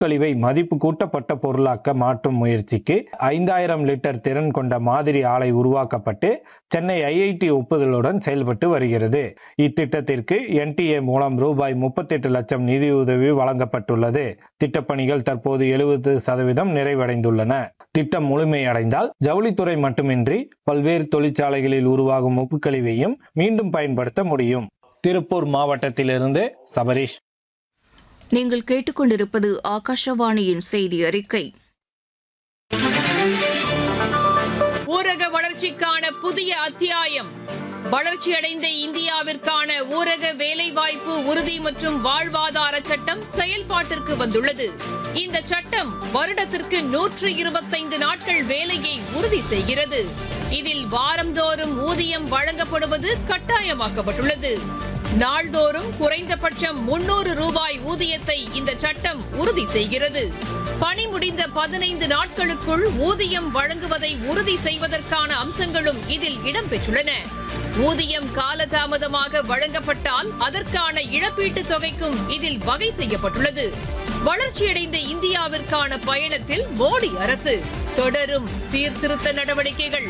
உப்புக்கழிவை மதிப்பு கூட்டப்பட்ட பொருளாக்க மாற்றும் முயற்சிக்கு ஐந்தாயிரம் லிட்டர் திறன் கொண்ட மாதிரி ஆலை உருவாக்கப்பட்டு சென்னை ஐஐடி ஒப்புதலுடன் செயல்பட்டு வருகிறது இத்திட்டத்திற்கு என்டிஏ மூலம் ரூபாய் முப்பத்தெட்டு லட்சம் நிதியுதவி வழங்கப்பட்டுள்ளது திட்டப்பணிகள் தற்போது எழுபது சதவீதம் நிறைவடைந்துள்ளன திட்டம் முழுமையடைந்தால் ஜவுளித்துறை மட்டுமின்றி பல்வேறு தொழிற்சாலைகளில் உருவாகும் உப்புக்கழிவையும் மீண்டும் பயன்படுத்த முடியும் திருப்பூர் மாவட்டத்திலிருந்து சபரீஷ் நீங்கள் கேட்டுக்கொண்டிருப்பது ஆகாஷவாணியின் செய்தி அறிக்கை ஊரக வளர்ச்சிக்கான புதிய அத்தியாயம் வளர்ச்சியடைந்த இந்தியாவிற்கான ஊரக வேலைவாய்ப்பு உறுதி மற்றும் வாழ்வாதார சட்டம் செயல்பாட்டிற்கு வந்துள்ளது இந்த சட்டம் வருடத்திற்கு நூற்று இருபத்தைந்து நாட்கள் வேலையை உறுதி செய்கிறது இதில் வாரந்தோறும் ஊதியம் வழங்கப்படுவது கட்டாயமாக்கப்பட்டுள்ளது நாள்தோறும் குறைந்தபட்சம் முன்னூறு ரூபாய் ஊதியத்தை இந்த சட்டம் உறுதி செய்கிறது பணி முடிந்த பதினைந்து நாட்களுக்குள் ஊதியம் வழங்குவதை உறுதி செய்வதற்கான அம்சங்களும் இதில் இடம்பெற்றுள்ளன ஊதியம் காலதாமதமாக வழங்கப்பட்டால் அதற்கான இழப்பீட்டுத் தொகைக்கும் இதில் வகை செய்யப்பட்டுள்ளது வளர்ச்சியடைந்த இந்தியாவிற்கான பயணத்தில் மோடி அரசு தொடரும் சீர்திருத்த நடவடிக்கைகள்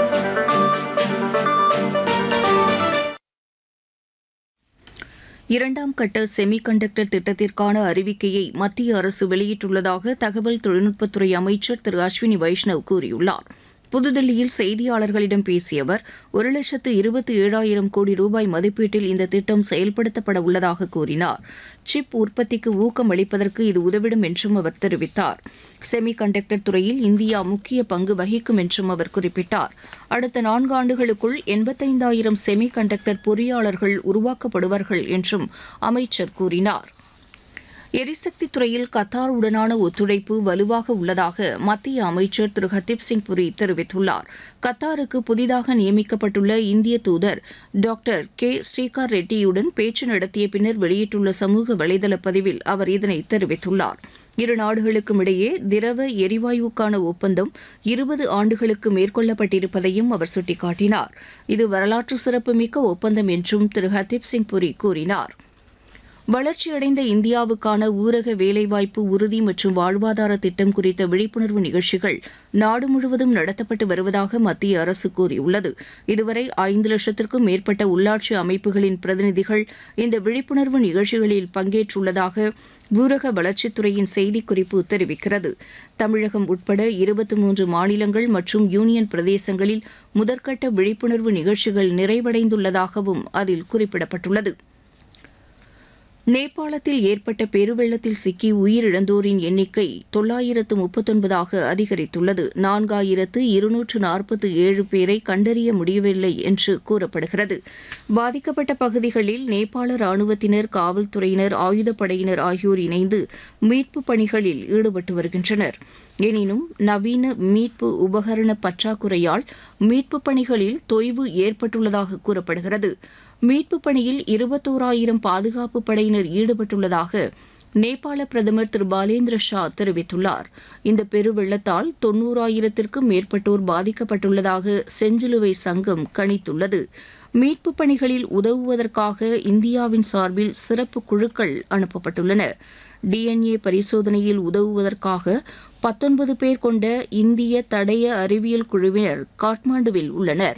இரண்டாம் கட்ட செமிகண்டக்டர் திட்டத்திற்கான அறிவிக்கையை மத்திய அரசு வெளியிட்டுள்ளதாக தகவல் தொழில்நுட்பத்துறை அமைச்சர் திரு அஸ்வினி வைஷ்ணவ் கூறியுள்ளார் புதுதில்லியில் செய்தியாளர்களிடம் பேசிய அவர் ஒரு லட்சத்து இருபத்தி ஏழாயிரம் கோடி ரூபாய் மதிப்பீட்டில் இந்த திட்டம் செயல்படுத்தப்பட உள்ளதாக கூறினார் சிப் உற்பத்திக்கு ஊக்கம் அளிப்பதற்கு இது உதவிடும் என்றும் அவர் தெரிவித்தார் செமி கண்டக்டர் துறையில் இந்தியா முக்கிய பங்கு வகிக்கும் என்றும் அவர் குறிப்பிட்டார் அடுத்த நான்கு ஆண்டுகளுக்குள் எண்பத்தைந்தாயிரம் செமி கண்டக்டர் பொறியாளர்கள் உருவாக்கப்படுவார்கள் என்றும் அமைச்சர் கூறினார் எரிசக்தி துறையில் கத்தாருடனான ஒத்துழைப்பு வலுவாக உள்ளதாக மத்திய அமைச்சர் திரு ஹர்தீப் சிங் புரி தெரிவித்துள்ளார் கத்தாருக்கு புதிதாக நியமிக்கப்பட்டுள்ள இந்திய தூதர் டாக்டர் கே ஸ்ரீகார் ரெட்டியுடன் பேச்சு நடத்திய பின்னர் வெளியிட்டுள்ள சமூக வலைதள பதிவில் அவர் இதனை தெரிவித்துள்ளார் இரு நாடுகளுக்கும் இடையே திரவ எரிவாயுக்கான ஒப்பந்தம் இருபது ஆண்டுகளுக்கு மேற்கொள்ளப்பட்டிருப்பதையும் அவர் சுட்டிக்காட்டினார் இது வரலாற்று சிறப்புமிக்க ஒப்பந்தம் என்றும் திரு ஹர்தீப் சிங் புரி கூறினார் வளர்ச்சியடைந்த இந்தியாவுக்கான ஊரக வேலைவாய்ப்பு உறுதி மற்றும் வாழ்வாதார திட்டம் குறித்த விழிப்புணர்வு நிகழ்ச்சிகள் நாடு முழுவதும் நடத்தப்பட்டு வருவதாக மத்திய அரசு கூறியுள்ளது இதுவரை ஐந்து லட்சத்திற்கும் மேற்பட்ட உள்ளாட்சி அமைப்புகளின் பிரதிநிதிகள் இந்த விழிப்புணர்வு நிகழ்ச்சிகளில் பங்கேற்றுள்ளதாக ஊரக வளர்ச்சித்துறையின் செய்திக்குறிப்பு தெரிவிக்கிறது தமிழகம் உட்பட இருபத்தி மூன்று மாநிலங்கள் மற்றும் யூனியன் பிரதேசங்களில் முதற்கட்ட விழிப்புணர்வு நிகழ்ச்சிகள் நிறைவடைந்துள்ளதாகவும் அதில் குறிப்பிடப்பட்டுள்ளது நேபாளத்தில் ஏற்பட்ட பெருவெள்ளத்தில் சிக்கி உயிரிழந்தோரின் எண்ணிக்கை தொள்ளாயிரத்து முப்பத்தொன்பதாக அதிகரித்துள்ளது நான்காயிரத்து இருநூற்று நாற்பத்தி ஏழு பேரை கண்டறிய முடியவில்லை என்று கூறப்படுகிறது பாதிக்கப்பட்ட பகுதிகளில் நேபாள ராணுவத்தினர் காவல்துறையினர் ஆயுதப்படையினர் ஆகியோர் இணைந்து மீட்புப் பணிகளில் ஈடுபட்டு வருகின்றனர் எனினும் நவீன மீட்பு உபகரண பற்றாக்குறையால் மீட்புப் பணிகளில் தொய்வு ஏற்பட்டுள்ளதாக கூறப்படுகிறது மீட்புப் பணியில் இருபத்தோராயிரம் பாதுகாப்பு படையினர் ஈடுபட்டுள்ளதாக நேபாள பிரதமர் திரு பாலேந்திர ஷா தெரிவித்துள்ளார் இந்த பெருவெள்ளத்தால் தொன்னூறாயிரத்திற்கும் மேற்பட்டோர் பாதிக்கப்பட்டுள்ளதாக செஞ்சிலுவை சங்கம் கணித்துள்ளது மீட்புப் பணிகளில் உதவுவதற்காக இந்தியாவின் சார்பில் சிறப்பு குழுக்கள் அனுப்பப்பட்டுள்ளன டிஎன்ஏ பரிசோதனையில் உதவுவதற்காக பத்தொன்பது பேர் கொண்ட இந்திய தடய அறிவியல் குழுவினர் காட்மாண்டுவில் உள்ளனர்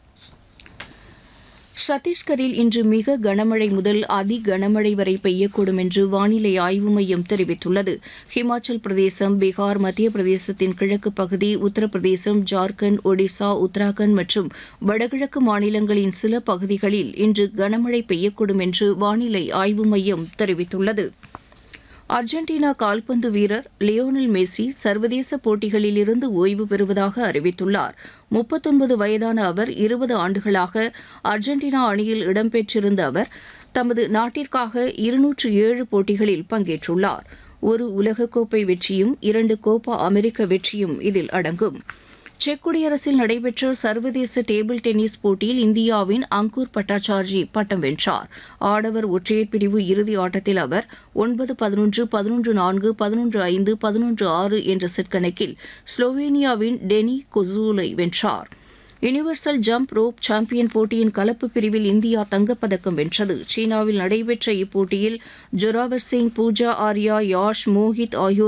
சத்தீஸ்கரில் இன்று மிக கனமழை முதல் அதி கனமழை வரை பெய்யக்கூடும் என்று வானிலை ஆய்வு மையம் தெரிவித்துள்ளது ஹிமாச்சல் பிரதேசம் பீகார் மத்திய பிரதேசத்தின் கிழக்கு பகுதி உத்தரப்பிரதேசம் ஜார்க்கண்ட் ஒடிசா உத்தராகண்ட் மற்றும் வடகிழக்கு மாநிலங்களின் சில பகுதிகளில் இன்று கனமழை பெய்யக்கூடும் என்று வானிலை ஆய்வு மையம் தெரிவித்துள்ளது அர்ஜென்டினா கால்பந்து வீரர் லியோனல் மெஸ்ஸி சர்வதேச போட்டிகளிலிருந்து ஓய்வு பெறுவதாக அறிவித்துள்ளார் முப்பத்தொன்பது வயதான அவர் இருபது ஆண்டுகளாக அர்ஜென்டினா அணியில் இடம்பெற்றிருந்த அவர் தமது நாட்டிற்காக இருநூற்று ஏழு போட்டிகளில் பங்கேற்றுள்ளார் ஒரு உலகக்கோப்பை வெற்றியும் இரண்டு கோப்பா அமெரிக்க வெற்றியும் இதில் அடங்கும் செக் குடியரசில் நடைபெற்ற சர்வதேச டேபிள் டென்னிஸ் போட்டியில் இந்தியாவின் அங்கூர் பட்டாச்சார்ஜி பட்டம் வென்றார் ஆடவர் ஒற்றையர் பிரிவு இறுதி ஆட்டத்தில் அவர் ஒன்பது பதினொன்று பதினொன்று நான்கு பதினொன்று ஐந்து பதினொன்று ஆறு என்ற செட் கணக்கில் ஸ்லோவேனியாவின் டெனி கொசூலை வென்றார் யுனிவர்சல் ஜம்ப் ரோப் சாம்பியன் போட்டியின் கலப்பு பிரிவில் இந்தியா தங்கப்பதக்கம் வென்றது சீனாவில் நடைபெற்ற இப்போட்டியில் ஜொராவர் சிங் பூஜா ஆர்யா யாஷ் மோஹித் ஆகியோர்